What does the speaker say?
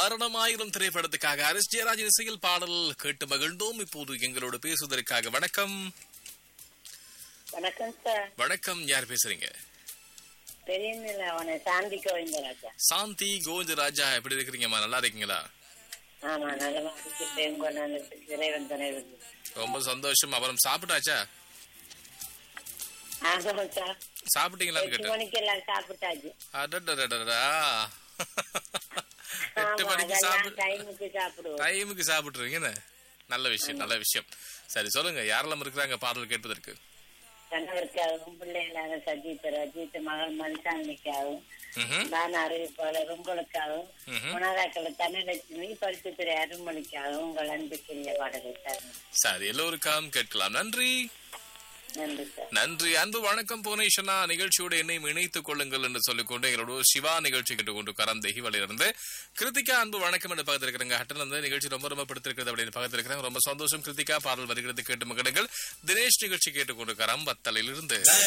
மரணமாயிரம் திரைப்படத்துக்காக அரிஸ் ஜெயராஜ் இசையில் பாடல் கேட்டு மகிழ்ந்தோம் இப்போது எங்களோடு பேசுவதற்காக வணக்கம் வணக்கம் சார் வணக்கம் யார் பேசுறீங்க பெரிய அவனை சாந்தி கோவிந்தராஜா சாந்தி கோவிந்தராஜா எப்படி இருக்கிறீங்கம்மா நல்லா இருக்கீங்களா ஆமா நல்லமா இருக்கிறேன் கொண்டாந்து இறைவன் துணை வந்து ரொம்ப சந்தோஷம் அப்புறம் சாப்பிட்டாச்சா ஆமா சார் சாப்பிட்டீங்களான்னு எட்டு கேட்டேன் மணிக்கு எல்லாம் சாப்பிட்டாச்சு அடடடடடா. எட்டு ஆமா மணிக்கு அதெல்லாம் சாப்பிட்டு டைமுக்கு சாப்பிடுவோம் டைமுக்கு சாப்பிட்டுருவீங்கன்னு நல்ல விஷயம் நல்ல விஷயம் சரி சொல்லுங்க யாரெல்லாம் இருக்கிறாங்க பாடல் கேட்பதற்கு கணவருக்காகவும் பிள்ளைகளாக சஜித் ரஜித் மகள் மனுஷானிக்காகவும் ம்ஹும். நான் அறிவிப்பாளர் உங்களுக்காகவும் ம்ஹும். உணராக்கள் தனலட்சுமி பரிசுத்துறை அருள்மொழிக்காகவும் உங்கள் அன்புக்குரிய பாடலை சார் சரி எல்லோருக்காகவும் கேட்கலாம் நன்றி நன்றி சார் நன்றி அன்பு வணக்கம் புவனேஸ்வரா நிகழ்ச்சியோடு என்னையும் இணைத்துக் கொள்ளுங்கள் என்று சொல்லிக்கொண்டு எங்களோட சிவா நிகழ்ச்சி கேட்டுக்கொண்டு கரம் தெஹிவலிருந்து கிருத்திகா அன்பு வணக்கம் என்று பக்கத்தில் இருக்கிறாங்க ஹட்டன் வந்து நிகழ்ச்சி ரொம்ப ரொம்ப பிடித்திருக்கிறது அப்படின்னு பக்கத்தில் இருக்கிறாங்க ரொம்ப சந்தோஷம் கிருத்திகா பாடல் வருகிறது கேட்டு மகிழுங்கள் தினேஷ் நிகழ்ச்சி கேட்டுக்கொண்டு கரம் வத்தலில் இருந்து